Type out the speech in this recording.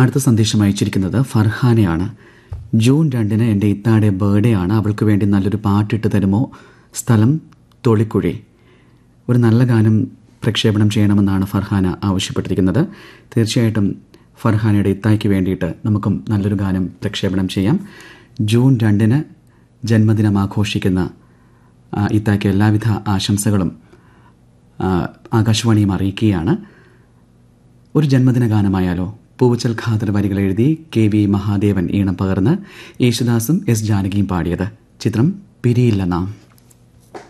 അടുത്ത സന്ദേശം അയച്ചിരിക്കുന്നത് ഫർഹാനയാണ് ജൂൺ രണ്ടിന് എൻ്റെ ഇത്താടെ ബർത്ത്ഡേ ആണ് അവൾക്ക് വേണ്ടി നല്ലൊരു പാട്ടിട്ട് തരുമോ സ്ഥലം തൊളിക്കുഴി ഒരു നല്ല ഗാനം പ്രക്ഷേപണം ചെയ്യണമെന്നാണ് ഫർഹാന ആവശ്യപ്പെട്ടിരിക്കുന്നത് തീർച്ചയായിട്ടും ഫർഹാനയുടെ ഇത്തായ്ക്ക് വേണ്ടിയിട്ട് നമുക്കും നല്ലൊരു ഗാനം പ്രക്ഷേപണം ചെയ്യാം ജൂൺ രണ്ടിന് ജന്മദിനം ആഘോഷിക്കുന്ന ആ, ഇത്തായ്ക്ക് എല്ലാവിധ ആശംസകളും ആ, ആകാശവാണിയും അറിയിക്കുകയാണ് ഒരു ജന്മദിന ഗാനമായാലോ പൂവച്ചൽ ഖാദർ വരികൾ എഴുതി കെ വി മഹാദേവൻ ഈണം പകർന്ന് യേശുദാസും എസ് ജാനകിയും പാടിയത് ചിത്രം പിരിയില്ല നാം